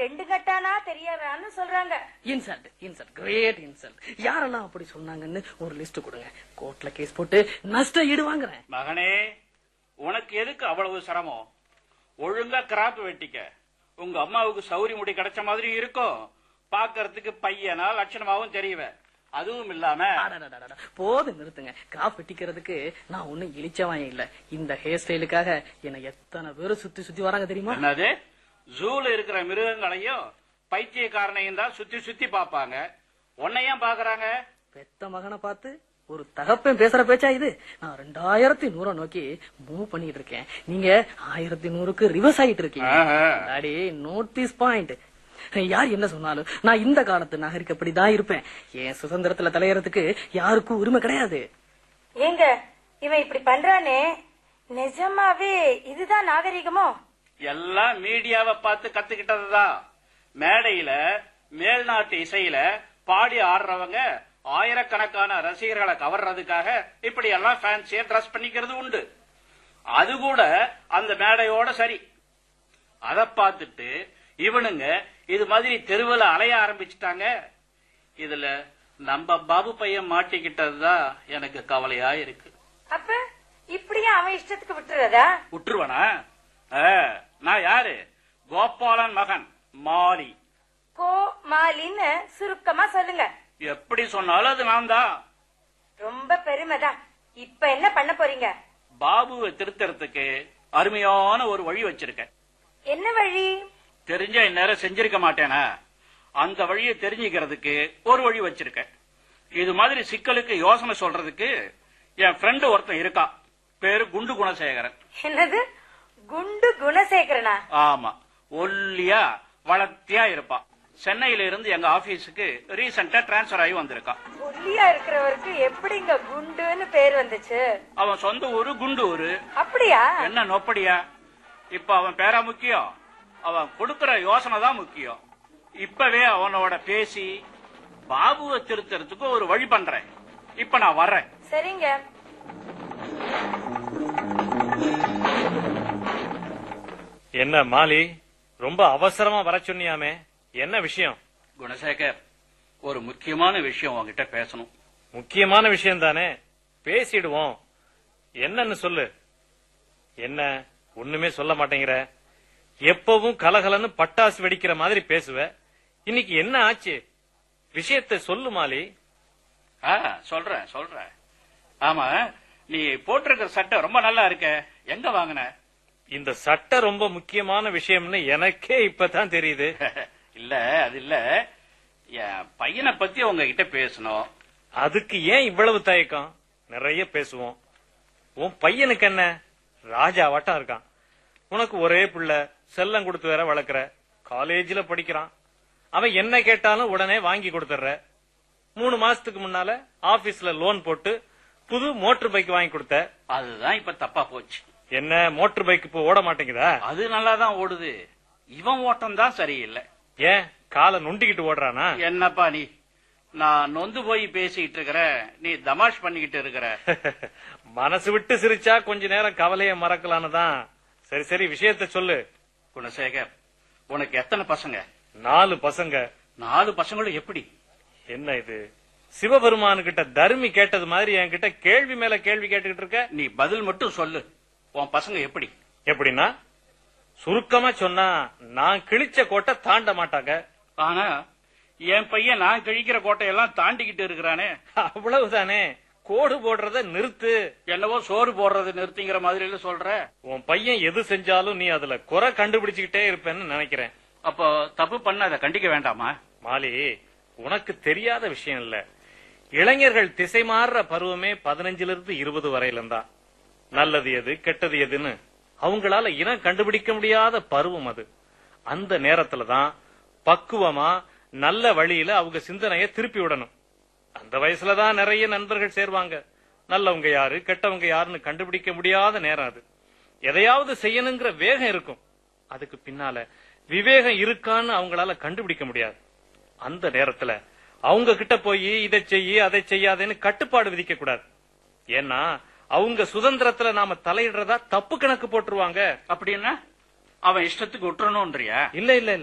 ரெண்டு கட்டானா தெரியறான்னு சொல்றாங்க insult insult great insult யாரெல்லாம் அப்படி சொன்னாங்கன்னு ஒரு லிஸ்ட் கொடுங்க கோர்ட்ல கேஸ் போட்டு நஷ்ட ஈடு வாங்குறேன் மகனே உனக்கு எதுக்கு அவ்வளவு சிரமம் ஒழுங்கா கிராப் வெட்டிக்க உங்க அம்மாவுக்கு சௌரி முடி கிடைச்ச மாதிரி இருக்கும் பாக்கறதுக்கு பையனா லட்சணமாவும் தெரியவ அதுவும் இல்லாம அடடடடட. போதும் நிறுத்துங்க கிராஃப் வெட்டிக்கிறதுக்கு நான் ஒண்ணும் இழிச்சவன் இல்ல இந்த ஹேர் ஸ்டைலுக்காக என்ன எத்தனை பேரும் சுத்தி சுத்தி வராங்க தெரியுமா என்னது ஜூல இருக்கிற மிருகங்களையும் பைத்தியக்காரனையும் தான் சுத்தி சுத்தி பாப்பாங்க உன்னையும் பாக்குறாங்க பெத்த மகனை பார்த்து ஒரு தகப்பன் பேசுற பேச்சா இது நான் ரெண்டாயிரத்தி நூற நோக்கி மூவ் பண்ணிட்டு இருக்கேன் நீங்க ஆயிரத்தி நூறுக்கு ரிவர்ஸ் ஆயிட்டு இருக்கீங்க ஆஹா. டாடி நோட் திஸ் பாயிண்ட் யார் என்ன சொன்னாலும் நான் இந்த காலத்து நாகரிக்கப்படி தான் இருப்பேன் என் சுதந்திரத்துல தலையறதுக்கு யாருக்கும் உரிமை கிடையாது ஏங்க இவன் இப்படி பண்றானே நிஜமாவே இதுதான் நாகரிகமோ எல்லாம் மீடியாவை பார்த்து கத்துக்கிட்டதுதான் மேடையில மேல்நாட்டு இசையில பாடி ஆடுறவங்க ஆயிரக்கணக்கான ரசிகர்களை கவர்றதுக்காக இப்படி எல்லாம் ஃபேன்சியா ட்ரெஸ் பண்ணிக்கிறது உண்டு அது கூட அந்த மேடையோட சரி அத பார்த்துட்டு இவனுங்க இது மாதிரி தெருவில் அலைய ஆரம்பிச்சிட்டாங்க இதுல நம்ம பாபு பையன் மாட்டிக்கிட்டதுதான் எனக்கு கவலையா இருக்கு அப்ப இப்படியே அவன் இஷ்டத்துக்கு விட்டுறதா விட்டுருவனா ஆ, நான் யாரு கோபாலன் மகன் மாலி கோ மாலின்னு சுருக்கமா சொல்லுங்க எப்படி சொன்னாலும் அது நான் தான் ரொம்ப பெருமைதான் இப்ப என்ன பண்ண போறீங்க பாபுவை திருத்தறதுக்கு அருமையான ஒரு வழி வச்சிருக்கேன் என்ன வழி தெரிஞ்ச இந்நேரம் செஞ்சிருக்க மாட்டேனா அந்த வழியை தெரிஞ்சுக்கிறதுக்கு ஒரு வழி வச்சிருக்கேன் இது மாதிரி சிக்கலுக்கு யோசனை சொல்றதுக்கு என் ஃப்ரெண்டு ஒருத்தன் இருக்கான் பேரு குண்டு குணசேகரன் என்னது குண்டு குணசேகரனா ஆமா ஒல்லியா வளர்த்தியா இருப்பான் சென்னையில இருந்து எங்க ஆபீஸுக்கு ரீசெண்டா டிரான்ஸ்பர் ஆகி வந்திருக்கான் ஒல்லியா இருக்கிறவருக்கு எப்படிங்க குண்டுன்னு பேர் வந்துச்சு அவன் சொந்த ஊரு குண்டு ஊரு அப்படியா என்ன நொப்படியா இப்ப அவன் பேரா முக்கியம் அவன் கொடுக்கிற யோசனை தான் முக்கியம் இப்பவே அவனோட பேசி பாபுவை திருத்தறதுக்கு ஒரு வழி பண்றேன் இப்ப நான் வர்றேன் சரிங்க என்ன மாலி ரொம்ப அவசரமா வர சொன்னியாமே என்ன விஷயம் குணசேகர் ஒரு முக்கியமான விஷயம் உன்கிட்ட பேசணும் முக்கியமான விஷயம் தானே பேசிடுவோம் என்னன்னு சொல்லு என்ன ஒண்ணுமே சொல்ல மாட்டேங்கிற எப்பவும் கலகலன்னு பட்டாசு வெடிக்கிற மாதிரி பேசுவ இன்னைக்கு என்ன ஆச்சு விஷயத்தை சொல்லு மாலி ஆ சொல்றேன் சொல்றேன் ஆமா நீ போட்டிருக்கிற சட்டை ரொம்ப நல்லா இருக்க எங்க வாங்கின இந்த சட்டை ரொம்ப முக்கியமான விஷயம்னு எனக்கே இப்பதான் தெரியுது இல்ல அது இல்ல என் பையனை பத்தி உங்ககிட்ட பேசணும் அதுக்கு ஏன் இவ்வளவு தயக்கம் நிறைய பேசுவோம் உன் பையனுக்கு என்ன ராஜாவாட்டம் இருக்கான் உனக்கு ஒரே பிள்ளை செல்லம் கொடுத்து வேற வளர்க்குற காலேஜ்ல படிக்கிறான் அவன் என்ன கேட்டாலும் உடனே வாங்கி கொடுத்துட்ற மூணு மாசத்துக்கு முன்னால ஆபீஸ்ல லோன் போட்டு புது மோட்டர் பைக் வாங்கி கொடுத்த அதுதான் இப்ப தப்பா போச்சு என்ன மோட்டர் பைக் இப்போ ஓட மாட்டேங்குதா அது நல்லா தான் ஓடுது இவன் ஓட்டம் தான் சரியில்லை ஏன் காலை நொண்டிக்கிட்டு ஓடுறானா என்னப்பா நீ நான் நொந்து போய் பேசிக்கிட்டு இருக்கிற நீ தமாஷ் பண்ணிக்கிட்டு இருக்கிற மனசு விட்டு சிரிச்சா கொஞ்ச நேரம் கவலைய மறக்கலான்னு தான் சரி சரி விஷயத்த சொல்லு குணசேகர் உனக்கு எத்தனை பசங்க நாலு பசங்க நாலு பசங்களும் எப்படி என்ன இது சிவபெருமானுகிட்ட தர்மி கேட்டது மாதிரி என்கிட்ட கேள்வி மேல கேள்வி கேட்டுக்கிட்டு இருக்க நீ பதில் மட்டும் சொல்லு உன் பசங்க எப்படி எப்படின்னா சுருக்கமா சொன்னா நான் கிழிச்ச கோட்டை தாண்ட மாட்டாங்க ஆனா என் பையன் நான் கழிக்கிற கோட்டையெல்லாம் தாண்டிக்கிட்டு இருக்கிறானே அவ்வளவுதானே கோடு போடுறத நிறுத்து என்னவோ சோறு போடுறது நிறுத்திங்கிற மாதிரி எல்லாம் சொல்ற உன் பையன் எது செஞ்சாலும் நீ அதுல குறை கண்டுபிடிச்சுக்கிட்டே இருப்பேன்னு நினைக்கிறேன் அப்போ தப்பு பண்ண அதை கண்டிக்க வேண்டாமா மாலி உனக்கு தெரியாத விஷயம் இல்ல இளைஞர்கள் திசை மாறுற பருவமே பதினஞ்சுல இருந்து இருபது வரையிலும் தான் நல்லது எது கெட்டது எதுன்னு அவங்களால இனம் கண்டுபிடிக்க முடியாத பருவம் அது அந்த நேரத்துல தான் பக்குவமா நல்ல வழியில அவங்க சிந்தனைய திருப்பி விடணும் அந்த வயசுல தான் நிறைய நண்பர்கள் சேர்வாங்க நல்லவங்க யாரு கெட்டவங்க யாருன்னு கண்டுபிடிக்க முடியாத நேரம் அது எதையாவது செய்யணுங்கிற வேகம் இருக்கும் அதுக்கு பின்னால விவேகம் இருக்கான்னு அவங்களால கண்டுபிடிக்க முடியாது அந்த நேரத்துல அவங்க கிட்ட போய் இதை செய்யி அதை செய்யாதேன்னு கட்டுப்பாடு விதிக்க கூடாது ஏன்னா அவங்க சுதந்திரத்துல நாம தலையிடுறதா தப்பு கணக்கு போட்டுருவாங்க அப்படின்னா அவன் இஷ்டத்துக்கு விட்டுறணும்ன்றியா இல்ல இல்ல